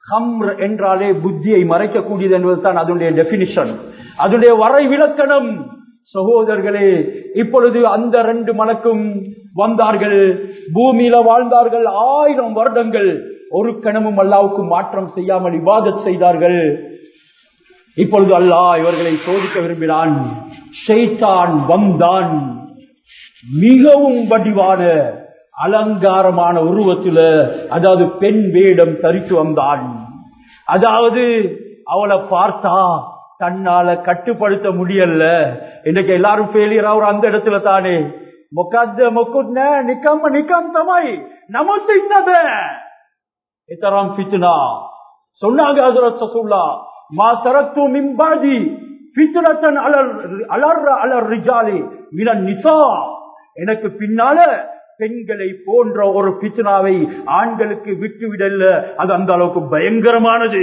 ஹம்ர் என்றாலே புத்தியை மறைக்கக்கூடியது என்பதுதான் அதனுடைய டெபினிஷன் அதனுடைய வரை விளக்கணம் சகோதரர்களே இப்பொழுது அந்த ரெண்டு மலக்கும் வந்தார்கள் பூமியில வாழ்ந்தார்கள் ஆயிரம் வருடங்கள் ஒரு கணமும் அல்லாவுக்கு மாற்றம் செய்யாமல் இபாதத் செய்தார்கள் இப்பொழுது அல்லாஹ் இவர்களை சோதிக்க விரும்பினான் ஷைத்தான் வந்தான் மிகவும் வடிவான அலங்காரமான உருவத்துல அதாவது பெண் வேடம் தரித்து வந்தான் அதாவது அவளை பார்த்தா தன்னால கட்டுப்படுத்த முடியல இன்னைக்கு எல்லாரும் ஃபெயிலியர் ஆகுற அந்த இடத்துல தானே முக்காத்த முக்குட்ன நிக்கம் நிக்கம் தமாய் நமக்கு இன்னத இத்தரம் ஃபித்னா சொன்னாங்க ஹஜரத் ரசூல்லா மா தரக்து மின் பாதி ஃபித்னத்தன் அலர் அலர் அலர் ரிஜாலி மினன் நிசா எனக்கு பின்னால பெண்களை போன்ற ஒரு பித்னாவை ஆண்களுக்கு விட்டுவிடல அது அந்த அளவுக்கு பயங்கரமானது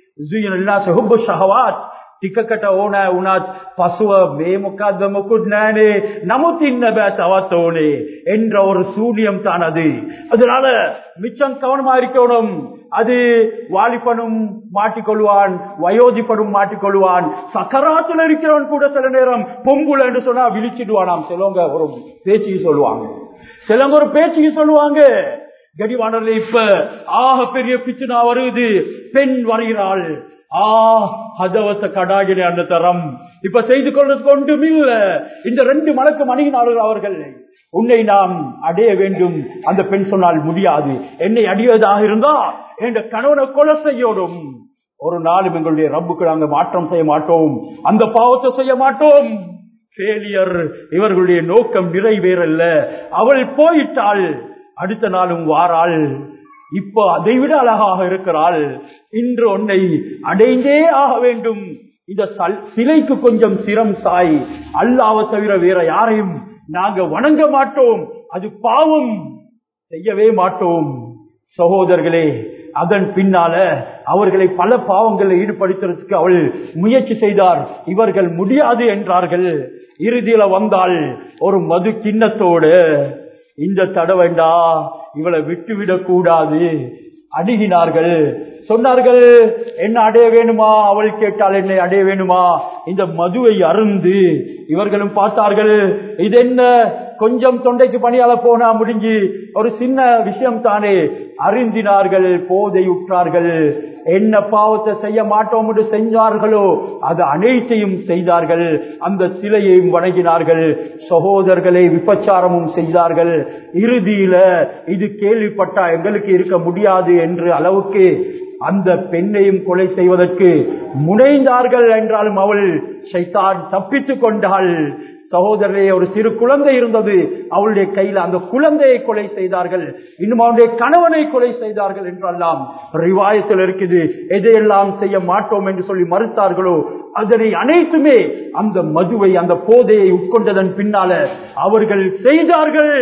ටිකකට ඕන වුණත් පසුව මේ මොකද්ද මොකුත් නෑනේ නමුත් ඉන්න බෑ තවත් ඕනේ என்ற ஒரு சூனியம் தான் அது அதனால மிச்சம் கவனமா இருக்கணும் அது வாலிபனும் மாட்டிக்கொள்வான் வயோதிப்பனும் மாட்டிக்கொள்வான் சக்கராத்துல இருக்கிறவன் கூட சில நேரம் பொங்குல என்று சொன்னா விழிச்சிடுவானாம் சிலவங்க ஒரு பேச்சுக்கு சொல்லுவாங்க சிலவங்க ஒரு பேச்சுக்கு சொல்லுவாங்க கடிவானர்ல இப்ப ஆக பெரிய பிச்சுனா வருது பெண் வருகிறாள் ஆ ஹதவத்த கடாகினே அந்த தரம் இப்ப செய்து கொள்வது கொண்டும் இல்ல இந்த ரெண்டு மலக்கு மணியினாளர்கள் அவர்கள் உன்னை நாம் அடைய வேண்டும் அந்த பெண் சொன்னால் முடியாது என்னை அடியதாக இருந்தா என்ற கணவனை கொலை செய்யோடும் ஒரு நாளும் எங்களுடைய ரப்புக்கு நாங்கள் மாற்றம் செய்ய மாட்டோம் அந்த பாவத்தை செய்ய மாட்டோம் ஃபெயிலியர் இவர்களுடைய நோக்கம் நிறைவேறல்ல அவள் போயிட்டாள் அடுத்த நாளும் வாராள் இப்போ அதை விட அழகாக இருக்கிறாள் இன்று உன்னை அடைந்தே ஆக வேண்டும் இந்த சிலைக்கு கொஞ்சம் சிரம் சாய் அல்லாவை தவிர வேற யாரையும் நாங்க வணங்க மாட்டோம் அது பாவம் செய்யவே மாட்டோம் சகோதரர்களே அதன் பின்னால அவர்களை பல பாவங்களை ஈடுபடுத்துறதுக்கு அவள் முயற்சி செய்தார் இவர்கள் முடியாது என்றார்கள் இறுதியில வந்தால் ஒரு மது கிண்ணத்தோடு இந்த தடவைண்டா இவளை விட்டுவிடக் கூடாது அணுகினார்கள் சொன்னார்கள் என்ன அடைய வேணுமா அவள் கேட்டால் என்னை அடைய வேணுமா இந்த மதுவை அருந்து இவர்களும் பார்த்தார்கள் இது என்ன கொஞ்சம் தொண்டைக்கு பணியால போனா முடிஞ்சு ஒரு சின்ன விஷயம் தானே அறிந்தினார்கள் போதை உற்றார்கள் என்ன பாவத்தை செய்ய மாட்டோம் என்று செஞ்சார்களோ அது அனைத்தையும் செய்தார்கள் அந்த சிலையையும் வணங்கினார்கள் சகோதரர்களை விபச்சாரமும் செய்தார்கள் இறுதியில இது கேள்விப்பட்டா எங்களுக்கு இருக்க முடியாது என்று அளவுக்கு அந்த பெண்ணையும் கொலை செய்வதற்கு முனைந்தார்கள் என்றாலும் அவள் சைத்தான் தப்பித்துக் கொண்டாள் சகோதரரே ஒரு சிறு குழந்தை இருந்தது அவளுடைய கையில் அந்த குழந்தையை கொலை செய்தார்கள் இன்னும் அவனுடைய கணவனை கொலை செய்தார்கள் என்றெல்லாம் ரிவாயத்தில் இருக்குது எதையெல்லாம் செய்ய மாட்டோம் என்று சொல்லி மறுத்தார்களோ அதனை அனைத்துமே அந்த மதுவை அந்த போதையை உட்கொண்டதன் பின்னால அவர்கள் செய்தார்கள்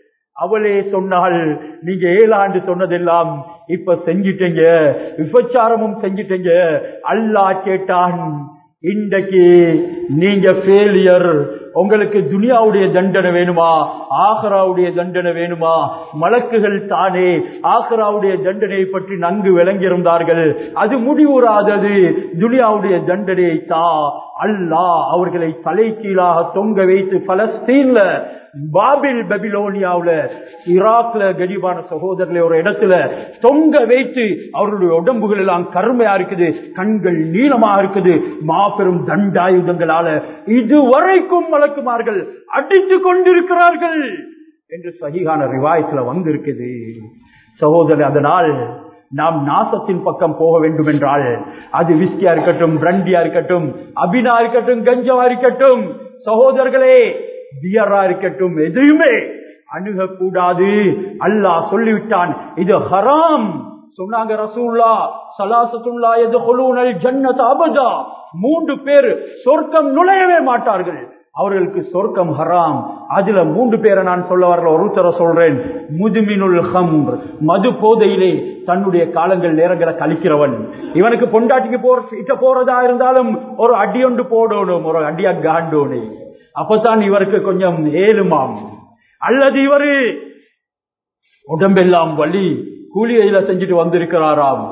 அவளே சொன்னாள் நீங்க ஏழாண்டு சொன்னதெல்லாம் இப்ப செஞ்சிட்டீங்க விபச்சாரமும் செஞ்சிட்டீங்க அல்லா கேட்டான் இன்றைக்கு நீங்க ஃபெயிலியர் உங்களுக்கு துனியாவுடைய தண்டனை வேணுமா ஆஹராவுடைய தண்டனை வேணுமா மலக்குகள் தானே ஆஹராவுடைய தண்டனையை பற்றி நன்கு விளங்கியிருந்தார்கள் அது முடிவுறாதது துனியாவுடைய தண்டனையை தா அல்லா அவர்களை தலை கீழாக தொங்க வைத்து பலஸ்தீன்ல பாபில் பபிலோனியாவுல ஈராக்ல கரிபான சகோதரர்களை ஒரு இடத்துல தொங்க வைத்து அவர்களுடைய உடம்புகள் எல்லாம் கருமையா இருக்குது கண்கள் நீளமா இருக்குது மாபெரும் தண்டாயுதங்களால இதுவரைக்கும் வழக்குமார்கள் அடித்து கொண்டிருக்கிறார்கள் என்று சகிகான ரிவாயத்துல வந்திருக்குது சகோதரர் அதனால் நாம் நாசத்தின் பக்கம் போக வேண்டும் என்றால் அது விஸ்கியா இருக்கட்டும் பிரண்டியா இருக்கட்டும் அபினா இருக்கட்டும் கஞ்சவா இருக்கட்டும் சகோதரர்களே பியரா இருக்கட்டும் எதையுமே அணுகக்கூடாது அல்லாஹ் சொல்லிவிட்டான் இது ஹராம் சொன்னாங்க ரசூல்லா சலாசத்துல்லா எது ஜன்னத் அபதா மூன்று பேர் சொர்க்கம் நுழையவே மாட்டார்கள் அவர்களுக்கு சொர்க்கம் ஹராம் அதுல மூன்று பேரை நான் சொல்ல வரல ஒருத்தர சொல்றேன் முதுமினுல் ஹம்ர் மது போதையிலே தன்னுடைய காலங்கள் நேரங்களை கழிக்கிறவன் இவனுக்கு பொண்டாட்டிக்கு போற போறதா இருந்தாலும் ஒரு அடி ஒன்று போடணும் ஒரு அடியா காண்டோனே அப்பதான் இவருக்கு கொஞ்சம் ஏழுமாம் அல்லது இவரு உடம்பெல்லாம் வலி கூலி வேலை செஞ்சுட்டு வந்திருக்கிறாராம்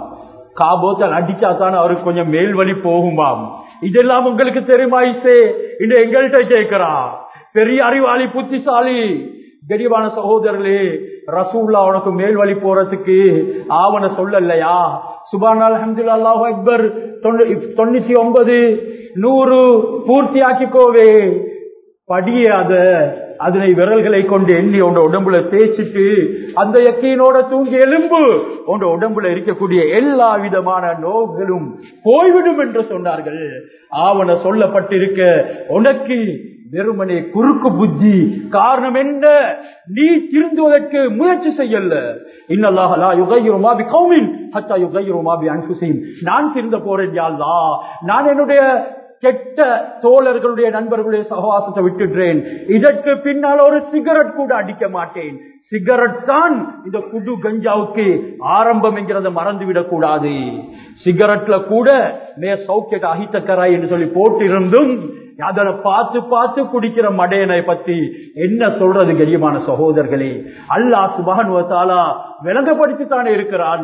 காபோத்தல் அடிச்சா தானே அவருக்கு கொஞ்சம் மேல் வழி போகுமாம் இதெல்லாம் உங்களுக்கு தெரியுமா இசே இந்த எங்கள்கிட்ட கேட்கிறா பெரிய அறிவாளி புத்திசாலி கரிவான சகோதரர்களே ரசூல்லா உனக்கு மேல் வழி போறதுக்கு ஆவண சொல்லலையா சுபான் அலமதுல்லா அல்லாஹு அக்பர் தொண்ணூத்தி ஒன்பது நூறு பூர்த்தி ஆக்கிக்கோவே படியாத அதனை விரல்களை கொண்டு எண்ணி உன் உடம்புல தேய்ச்சிட்டு அந்த எக்கையினோட தூங்கி எலும்பு உன் உடம்புல இருக்கக்கூடிய எல்லா விதமான நோய்களும் போய்விடும் என்று சொன்னார்கள் ஆவண சொல்லப்பட்டிருக்க உனக்கு வெறுமனே குறுக்கு புத்தி காரணம் என்ன நீ திருந்துவதற்கு முயற்சி செய்யல இன்னல்லாஹலா யுகையுமாபி கௌமின் ஹத்தா யுகையுமாபி அன்புசையும் நான் திருந்த போறேன் யாழ்லா நான் என்னுடைய கெட்ட தோழர்களுடைய நண்பர்களுடைய சகவாசத்தை விட்டுடுறேன் இதற்கு பின்னால் ஒரு சிகரெட் கூட அடிக்க மாட்டேன் சிகரெட் தான் இந்த குடு கஞ்சாவுக்கு ஆரம்பம் என்கிறத மறந்துவிடக் கூடாது சிகரெட்ல கூட மே சௌக்கியத்தை அகித்தக்கராய் என்று சொல்லி போட்டிருந்தும் அதனை பார்த்து பார்த்து குடிக்கிற மடையனை பத்தி என்ன சொல்றது கரியமான சகோதரர்களே அல்லாஹ் சுபகனுவத்தாலா விளங்கப்படுத்தித்தானே இருக்கிறான்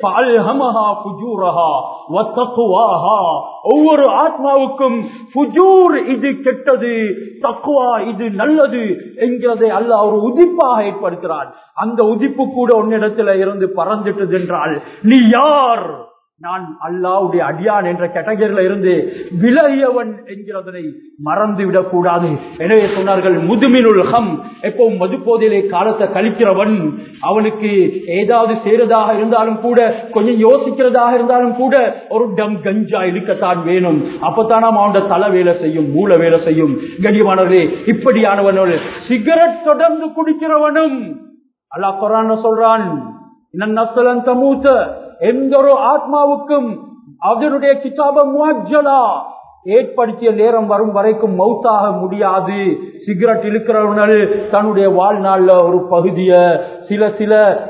ஒவ்வொரு ஆத்மாவுக்கும் புஜூர் இது கெட்டது தக்குவா இது நல்லது என்கிறதை அல்லாஹ் ஒரு உதிப்பாக ஏற்படுத்துறான் அந்த உதிப்பு கூட உன்னிடத்துல இருந்து பறந்துட்டது என்றால் நீ யார் நான் அல்லாவுடைய அடியான் என்ற கேட்டகரியில இருந்து விலகியவன் என்கிறதனை மறந்து விடக்கூடாது எனவே சொன்னார்கள் முதுமினுல் ஹம் எப்பவும் மதுப்போதையிலே காலத்தை கழிக்கிறவன் அவனுக்கு ஏதாவது சேருதாக இருந்தாலும் கூட கொஞ்சம் யோசிக்கிறதாக இருந்தாலும் கூட ஒரு டம் கஞ்சா இழுக்கத்தான் வேணும் அப்பத்தான் அவனோட தலை வேலை செய்யும் மூல வேலை செய்யும் கண்ணியமானவர்களே இப்படியானவனோடு சிகரெட் தொடர்ந்து குடிக்கிறவனும் அல்லாஹ் குரான் சொல்றான் நசலன் தமூத்த எந்த ஒரு ஆத்மாவுக்கும் அதனுடைய கிதாப முஜலா ஏற்படுத்திய நேரம் வரும் வரைக்கும் மௌத்தாக முடியாது சிகரெட் இழுக்கிறவர்கள் தன்னுடைய வாழ்நாள்ல ஒரு பகுதிய சில சில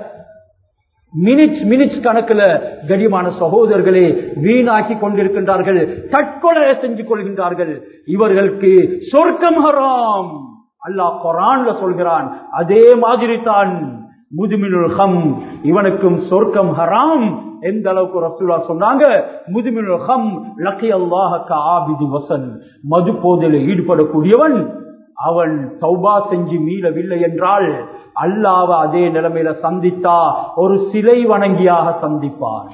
மினிட்ஸ் மினிட்ஸ் கணக்குல கடிமான சகோதரர்களே வீணாக்கி கொண்டிருக்கின்றார்கள் தற்கொலை செஞ்சு கொள்கின்றார்கள் இவர்களுக்கு சொர்க்கம் ஹராம் அல்லாஹ் குரான்ல சொல்கிறான் அதே மாதிரி தான் முதுமினுல் ஹம் இவனுக்கும் சொர்க்கம் ஹராம் எந்த அளவுக்கு ரசூலா சொன்னாங்க முதுமினுல் ஹம் லக்கி அல்லாஹ ஆபிதி வசன் மது போதில் ஈடுபடக்கூடியவன் அவன் சௌபா செஞ்சு மீளவில்லை என்றால் அல்லாவ அதே நிலைமையில சந்தித்தா ஒரு சிலை வணங்கியாக சந்திப்பான்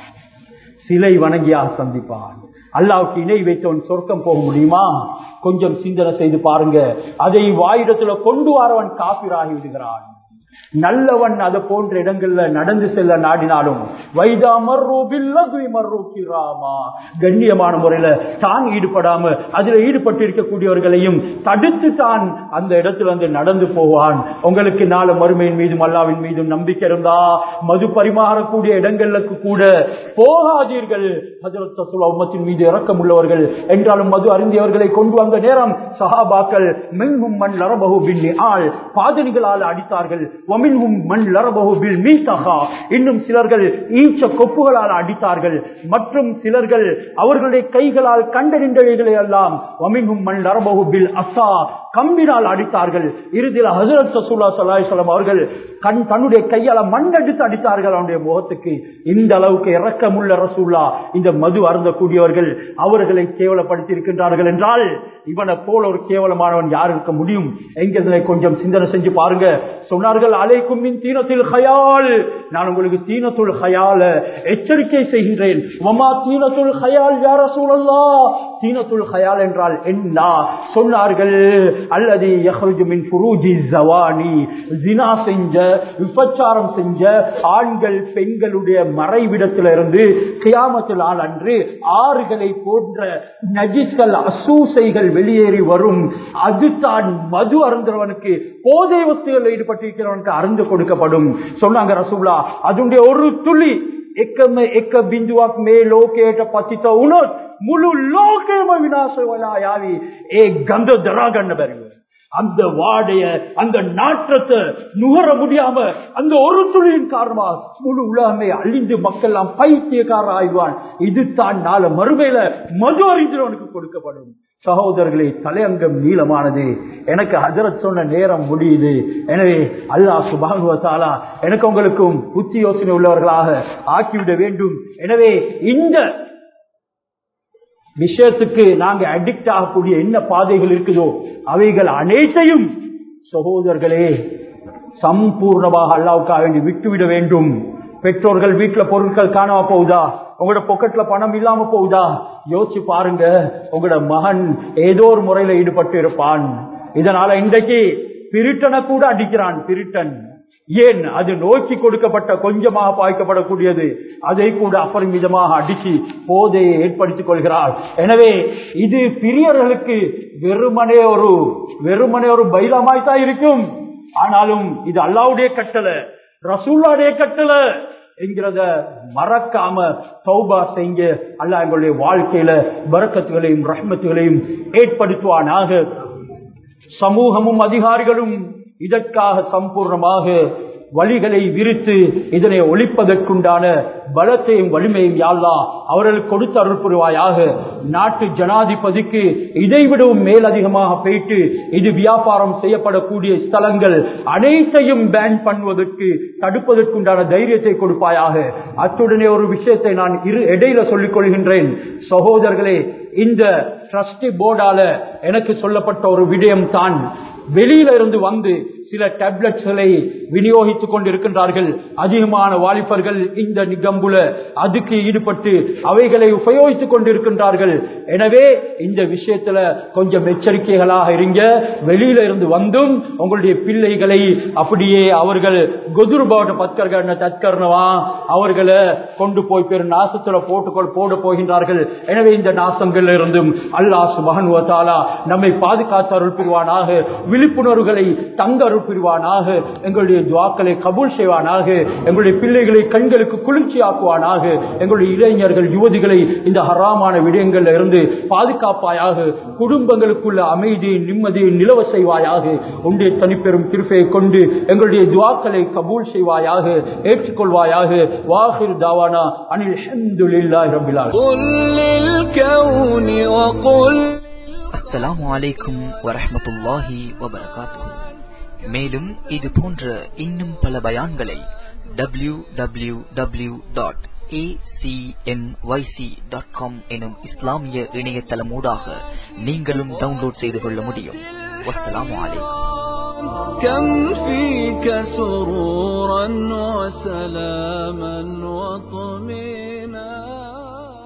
சிலை வணங்கியாக சந்திப்பான் அல்லாவுக்கு இணை வைத்தவன் சொர்க்கம் போக முடியுமா கொஞ்சம் சிந்தனை செய்து பாருங்க அதை வாயிடத்துல கொண்டு வரவன் காப்பிராகி விடுகிறான் நல்லவன் அது போன்ற இடங்கள்ல நடந்து செல்ல நாடினாலும் வைதா மர்ரூ பில்லகுவி மர்ரூ கிராமா கண்ணியமான முறையில தான் ஈடுபடாம அதுல ஈடுபட்டு இருக்கக்கூடியவர்களையும் தடுத்து தான் அந்த இடத்துல வந்து நடந்து போவான் உங்களுக்கு நாலு மறுமையின் மீதும் அல்லாவின் மீதும் நம்பிக்கை இருந்தா மது பரிமாறக்கூடிய இடங்களுக்கு கூட போகாதீர்கள் உம்மத்தின் மீது இறக்கம் உள்ளவர்கள் என்றாலும் மது அருந்தியவர்களை கொண்டு வந்த நேரம் சஹாபாக்கள் மெங்கும் மண் லரபகு பின்னி ஆள் பாதணிகளால் அடித்தார்கள் ஒமின்ஹும் மண் லரபகு பில் மீசகா இன்னும் சிலர்கள் ஈச்ச கொப்புகளால் அடித்தார்கள் மற்றும் சிலர்கள் அவர்களுடைய கைகளால் கண்டறிந்தவைகளை எல்லாம் ஒமின்ஹும் மண் லரபகு பில் அசா கம்பினால் அடித்தார்கள் இறுதியில் ஹசரத் சசூலா சலாஹம் அவர்கள் கண் தன்னுடைய கையால மண்ணெடுத்து அடித்தார்கள் அவனுடைய முகத்துக்கு இந்த அளவுக்கு இறக்கமுள்ள ரசூல்லா இந்த மது அருந்தக்கூடியவர்கள் அவர்களை கேவலப்படுத்தி இருக்கின்றார்கள் என்றால் இவனை போல ஒரு கேவலமானவன் யார் இருக்க முடியும் எங்களை கொஞ்சம் சிந்தனை செஞ்சு பாருங்க சொன்னார்கள் அலைக்கும் மின் தீனத்தில் ஹயால் நான் உங்களுக்கு தீனத்துள் ஹயால எச்சரிக்கை செய்கின்றேன் மமா தீனத்துள் ஹயால் யார சூழல்லா தீனத்துள் ஹயால் என்றால் என்ன சொன்னார்கள் அல்லது மின் ஃபுரூஜி ஜவானி ஜினா செஞ்ச விபச்சாரம் செஞ்ச ஆண்கள் பெண்களுடைய மறைவிடத்தில இருந்து கியாமத்தில் ஆள் அன்று ஆறுகளை போன்ற நஜிஸ்கள் அசூசைகள் வெளியேறி வரும் அதுதான் மது அருந்தவனுக்கு போதை வஸ்துகள் ஈடுபட்டிருக்கிறவனுக்கு அருந்து கொடுக்கப்படும் சொன்னாங்க ரசூலா அதனுடைய ஒரு துளி එකම එක බිඳුවක් මේ ලෝකයට පතිත වුණොත් මුළු ලෝකයම විනාශ වෙලා යාවි ඒ ගඳ දරා ගන්න බැරිව அந்த வாடைய அந்த நாற்றத்தை நுகர முடியாம அந்த ஒரு துளியின் காரணமா முழு உலகமே அழிந்து மக்கள் எல்லாம் பைத்தியக்கார ஆய்வான் இது தான் நாள மறுமையில மது அறிஞர்களுக்கு கொடுக்கப்படும் சகோதரர்களே தலையங்கம் நீளமானது எனக்கு ஹஜரத் சொன்ன நேரம் முடியுது எனவே அல்லாஹ் சுபானுவத்தாலா எனக்கு உங்களுக்கும் புத்தி யோசனை உள்ளவர்களாக ஆக்கிவிட வேண்டும் எனவே இந்த விஷயத்துக்கு நாங்க அடிக்ட் ஆகக்கூடிய என்ன பாதைகள் இருக்குதோ அவைகள் அனைத்தையும் சகோதரர்களே சம்பூர்ணமாக அல்லாவுக்காக வேண்டி விட்டுவிட வேண்டும் பெற்றோர்கள் வீட்டுல பொருட்கள் காணாம போகுதா உங்களோட பொக்கெட்ல பணம் இல்லாம போகுதா யோசிச்சு பாருங்க உங்களோட மகன் ஏதோ ஒரு முறையில ஈடுபட்டு இருப்பான் இதனால இன்றைக்கு பிரிட்டனை கூட அடிக்கிறான் பிரிட்டன் ஏன் அது நோக்கி கொடுக்கப்பட்ட கொஞ்சமாக பாய்க்கப்படக்கூடியது அதை கூட அபரிமிதமாக அடிச்சு போதையை ஏற்படுத்திக் கொள்கிறார் எனவே இது பிரியர்களுக்கு வெறுமனே ஒரு வெறுமனே ஒரு பைலமாய்த்தான் இருக்கும் ஆனாலும் இது அல்லாவுடைய கட்டளை ரசூல்லாடைய கட்டளை என்கிறத மறக்காம தௌபா செய்ய அல்ல எங்களுடைய வாழ்க்கையில பறக்கத்துகளையும் ரஹ்மத்துகளையும் ஏற்படுத்துவானாக சமூகமும் அதிகாரிகளும் இதற்காக சம்பூர்ணமாக வழிகளை விரித்து இதனை ஒழிப்பதற்குண்டான பலத்தையும் வலிமையும் யாழ்லா அவர்களுக்கு கொடுத்து அருள் புரிவாயாக நாட்டு ஜனாதிபதிக்கு இதைவிடவும் மேலதிகமாக போயிட்டு இது வியாபாரம் செய்யப்படக்கூடிய ஸ்தலங்கள் அனைத்தையும் பேன் பண்ணுவதற்கு தடுப்பதற்குண்டான தைரியத்தை கொடுப்பாயாக அத்துடனே ஒரு விஷயத்தை நான் இரு இடையில சொல்லிக் கொள்கின்றேன் சகோதரர்களே இந்த ட்ரஸ்டி போர்டால எனக்கு சொல்லப்பட்ட ஒரு விடயம் தான் வெளியில இருந்து வந்து சில டேப்லெட்ஸ்களை விநியோகித்துக் கொண்டிருக்கின்றார்கள் அதிகமான வாலிபர்கள் இந்த நிகம்புல அதுக்கு ஈடுபட்டு அவைகளை உபயோகித்துக் கொண்டிருக்கின்றார்கள் எனவே இந்த விஷயத்துல கொஞ்சம் எச்சரிக்கைகளாக இருங்க வெளியில இருந்து வந்தும் உங்களுடைய பிள்ளைகளை அப்படியே அவர்கள் கொதுருபாவட்ட பத்கர்கன தற்கரணவா அவர்களை கொண்டு போய் பெரும் நாசத்துல போட்டு போட போகின்றார்கள் எனவே இந்த நாசங்கள் இருந்தும் அல்லாஹ் சுபகனுவத்தாலா நம்மை பாதுகாத்து அருள் புரிவானாக விழிப்புணர்வுகளை தங்க அருள் புரிவானாக எங்களுடைய துவாக்களை கபூல் செய்வானாக எங்களுடைய பிள்ளைகளை கண்களுக்கு குளிர்ச்சி ஆக்குவானாக எங்களுடைய இளைஞர்கள் யுவதிகளை இந்த ஹராமான விடயங்கள்ல இருந்து பாதுகாப்பாயாக குடும்பங்களுக்குள்ள அமைதியை நிம்மதியை நிலவ செய்வாயாக உன்னுடைய தனிப்பெரும் திருப்பையை கொண்டு எங்களுடைய துவாக்களை கபூல் செய்வாயாக ஏற்றுக்கொள்வாயாக வாஹிர் தாவானா அனில் ஹம்துலில்லாஹி ரப்பில் ஆலமீன் அஸ்ஸலாமு அலைக்கும் வரஹ்மத்துல்லாஹி வபரகாத்துஹு மேலும் இது போன்ற இன்னும் பல பயான்களை W W W dot acmyc.com எனும் இஸ்லாமிய இணையதளமூடாக நீங்களும் டவுன்லோட் செய்து கொள்ள முடியும் வஸ்ஸலாமு அலைக்கும் كم فيك سرورا وسلاما وطمئنا